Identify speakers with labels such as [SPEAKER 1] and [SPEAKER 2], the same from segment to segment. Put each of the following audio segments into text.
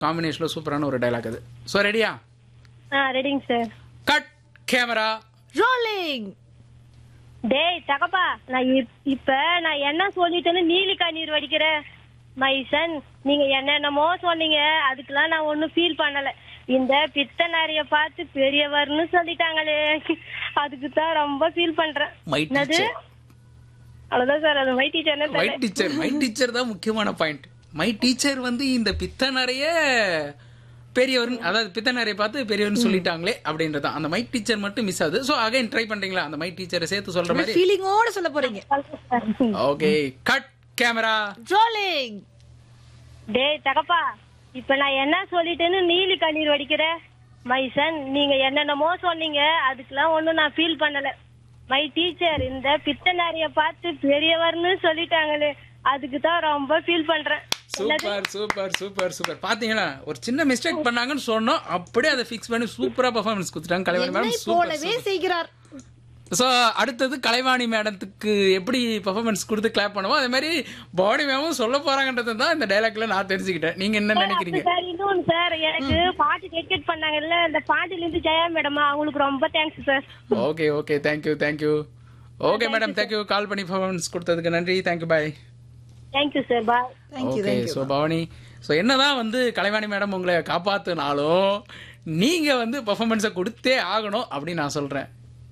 [SPEAKER 1] காம்பினேஷனில் சூப்பரான ஒரு டைலாக் அது ஸோ ரெடியா
[SPEAKER 2] ஆ ரெடிங்க சார்
[SPEAKER 1] கட் கேமரா
[SPEAKER 3] ரோலிங்
[SPEAKER 2] டேய் தகப்பா நான் இப்- இப்ப நான் என்ன சொல்லிட்டேன்னு நீலி கண்ணீர் வடிக்கிற மை சன் நீங்க என்னென்னமோ சொன்னீங்க அதுக்கெல்லாம் நான் ஒன்னும் ஃபீல் பண்ணல இந்த பித்த நிறைய பார்த்து பெரியவர்னு சொல்லிட்டாங்களே அதுக்கு தான் ரொம்ப ஃபீல் பண்றேன்
[SPEAKER 1] மை
[SPEAKER 2] என்னது
[SPEAKER 1] டீச்சர்
[SPEAKER 2] அவ்வளவுதான் சார் அது மை டீச்சர்னே
[SPEAKER 1] மை
[SPEAKER 2] தெரியல
[SPEAKER 1] டீச்சர் மை டீச்சர் தான் முக்கியமான பாயிண்ட் மை டீச்சர் வந்து இந்த பித்த நிறைய பெரியவர் அதாவது பித்த நிறைய பார்த்து பெரியவர்னு சொல்லிட்டாங்களே அப்படின்றது தான். அந்த மை டீச்சர் மட்டும் மிஸ் ஆகுது ஸோ அகைன் ட்ரை பண்றீங்களா அந்த மை டீச்சரை சேர்த்து சொல்ற மாதிரி
[SPEAKER 3] ஃபீலிங்கோட சொல்ல போறீங்க
[SPEAKER 1] ஓகே கட் கேமரா
[SPEAKER 3] ரோலிங்
[SPEAKER 2] டேய் தகப்பா இப்ப நான் என்ன சொல்லிட்டேன்னு நீலி கண்ணீர் வடிக்கிற மை சன் நீங்க என்னென்னமோ சொன்னீங்க அதுக்கெல்லாம் ஒண்ணும் நான் ஃபீல் பண்ணல மை டீச்சர் இந்த பித்த நிறைய பார்த்து பெரியவர்னு சொல்லிட்டாங்களே அதுக்கு தான் ரொம்ப ஃபீல் பண்றேன்
[SPEAKER 1] சூப்பர் சூப்பர் சூப்பர் சூப்பர் பாத்தீங்களா ஒரு சின்ன மிஸ்டேக் பண்ணாங்கன்னு சொன்னோம் அப்படியே அதை ஃபிக்ஸ் பண்ணி சூப்பரா பெர்ஃபார்மன்ஸ் கொடுத்துட்டாங்க கலைவாணி
[SPEAKER 3] என்னை
[SPEAKER 1] மேடம் சூப்பர்
[SPEAKER 3] போலவே செய்கிறார்
[SPEAKER 1] ஸோ அடுத்தது கலைவாணி மேடத்துக்கு எப்படி பெர்ஃபார்மன்ஸ் கொடுத்து கிளாப் பண்ணுவோம் அதே மாதிரி பாடி மேமும் சொல்ல போறாங்கன்றது தான் இந்த டைலாக்ல நான் தெரிஞ்சுக்கிட்டேன் நீங்க என்ன நினைக்கிறீங்க
[SPEAKER 2] சார் இன்னொன்னு சார் எனக்கு பாட்டு டெடிகேட் பண்ணாங்கல்ல இந்த பாட்டுல இருந்து ஜெயா மேடம் அவங்களுக்கு ரொம்ப thanks sir
[SPEAKER 1] okay okay thank you thank you okay madam thank you call பண்ணி பெர்ஃபார்மன்ஸ் கொடுத்ததுக்கு நன்றி thank you bye
[SPEAKER 2] thank you sir bye
[SPEAKER 3] thank you
[SPEAKER 1] okay so Bhavani so என்னதான் வந்து கலைவாணி மேடம் உங்களை காப்பாத்துனாலும் நீங்க வந்து பெர்ஃபார்மன்ஸை கொடுத்தே ஆகணும் அப்படின்னு நான் சொல்றேன்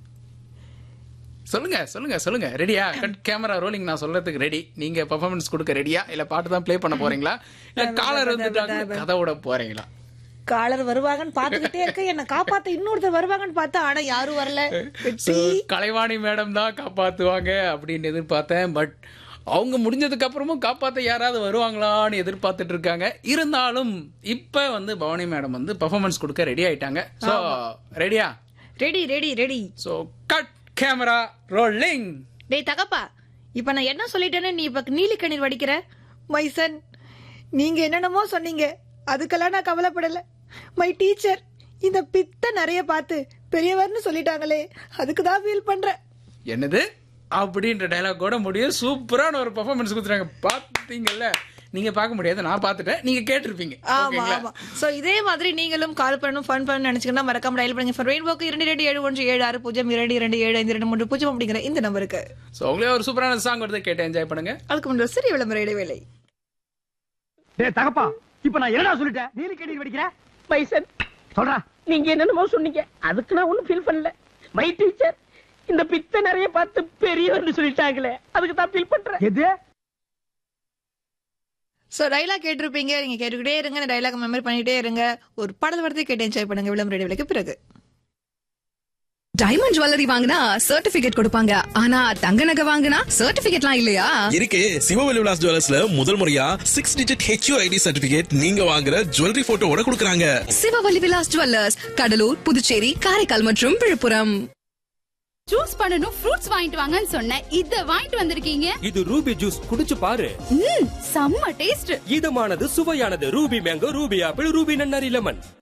[SPEAKER 1] சொல்லுங்க சொல்லுங்க சொல்லுங்க ரெடியா கட் கேமரா ரோலிங் நான் சொல்றதுக்கு ரெடி நீங்க பெர்ஃபார்மன்ஸ் கொடுக்க ரெடியா இல்ல பாட்டு தான் ப்ளே பண்ண போறீங்களா இல்ல காலர் வந்துட்டாங்க கதை விட போறீங்களா
[SPEAKER 3] காலர் வருவாங்கன்னு பாத்துக்கிட்டே இருக்க என்ன காப்பாத்த இன்னொருத்தர் வருவாங்கன்னு பார்த்தா ஆனா யாரும் வரல
[SPEAKER 1] So, கலைவாணி மேடம் தான் காப்பாத்துவாங்க அப்படின்னு எதிர்பார்த்தேன் பட் அவங்க முடிஞ்சதுக்கு அப்புறமும் காப்பாத்த யாராவது வருவாங்களான்னு எதிர்பார்த்துட்டு இருக்காங்க இருந்தாலும் இப்ப வந்து பவானி மேடம் வந்து பெர்ஃபார்மன்ஸ் கொடுக்க ரெடி ஆயிட்டாங்க சோ ரெடியா
[SPEAKER 3] ready ready ready
[SPEAKER 1] so cut camera rolling
[SPEAKER 3] டேய் தகப்பா இப்ப நான் என்ன சொல்லிட்டேன்னு நீ இப்ப நீலி கண்ணீர் வடிக்கிற மைசன் நீங்க என்னென்னமோ சொன்னீங்க அதுக்கெல்லாம் நான் கவலைப்படல மை டீச்சர் இந்த பித்த நிறைய பார்த்து பெரியவர்னு சொல்லிட்டாங்களே அதுக்கு தான் ஃபீல் பண்றேன்
[SPEAKER 1] என்னது அப்படின்ற டைலாக் கூட முடியும் சூப்பரான ஒரு பெர்ஃபார்மன்ஸ் கொடுத்துறாங்க பாத்தீங்கல்ல நீங்க பார்க்க முடியாது நான் பார்த்துட்டேன் நீங்க கேட்டிருப்பீங்க
[SPEAKER 3] ஆமா
[SPEAKER 1] ஓகேங்களா
[SPEAKER 3] ஆமா சோ இதே மாதிரி நீங்களும் கால் பண்ணணும் ஃபன் பண்ணணும் நினைச்சீங்கன்னா மறக்காம டயல் பண்ணுங்க ஃபார் ரெயின்போக்கு இரண்டு ரெண்டு ஏழு ஒன்று ஏழு ஆறு பூஜ்ஜியம் இரண்டு இரண்டு ஏழு ஐந்து ரெண்டு மூன்று பூஜ்ஜியம் அப்படிங்கிற இந்த நம்பருக்கு
[SPEAKER 1] சோ உங்களே ஒரு சூப்பரான சாங் வருது கேட்டு என்ஜாய் பண்ணுங்க
[SPEAKER 3] அதுக்கு முன்னாடி ஒரு சிறிய விளம்பர இடைவேளை
[SPEAKER 4] டேய் தகப்பா இப்ப நான் என்னடா சொல்லிட்டேன் நீலி கண்ணீர் வடிக்கிற
[SPEAKER 5] மைசன்
[SPEAKER 4] சொல்றா
[SPEAKER 5] நீங்க என்னென்னமோ சொன்னீங்க அதுக்கு நான் ஒண்ணும் ஃபீல் பண்ணல மை டீச்சர் இந்த பித்த நிறைய பார்த்து பெரியவர்னு சொல்லிட்டாங்களே அதுக்கு தான் ஃபீல் பண்றேன்
[SPEAKER 4] எது
[SPEAKER 3] சோ டைலாக் கேட்டிருப்பீங்க நீங்க கேட்டுக்கிட்டே இருங்க இந்த டைலாக் மெமரி பண்ணிட்டே இருங்க ஒரு பாடல் வரத்தை கேட்டு என்ஜாய் பண்ணுங்க விளம்பர இடைவேளைக்கு பிறகு
[SPEAKER 6] டைமண்ட் ஜுவல்லரி வாங்கினா சர்டிபிகேட் கொடுப்பாங்க ஆனா தங்க நகை வாங்கினா சர்டிபிகேட்லாம் இல்லையா
[SPEAKER 7] இருக்கு சிவவெளி விலாஸ் ஜுவல்லர்ஸ்ல முதல் முறையா six digit HUID certificate நீங்க வாங்குற ஜுவல்லரி போட்டோவோட கொடுக்குறாங்க
[SPEAKER 6] சிவவலி விலாஸ் ஜுவல்லர்ஸ் கடலூர் புதுச்சேரி காரைக்கால் மற்றும் விழுப்புரம்
[SPEAKER 8] ஜூஸ் பண்ணனும் ஃப்ரூட்ஸ் வாங்கிட்டு வாங்கன்னு சொன்னேன் இத வாங்கிட்டு வந்திருக்கீங்க
[SPEAKER 9] இது ரூபி ஜூஸ் குடிச்சு பாரு
[SPEAKER 8] ம் செம்ம டேஸ்ட்
[SPEAKER 9] இதமானது சுவையானது Ruby mango Ruby apple Ruby நன்னாரி லெமன்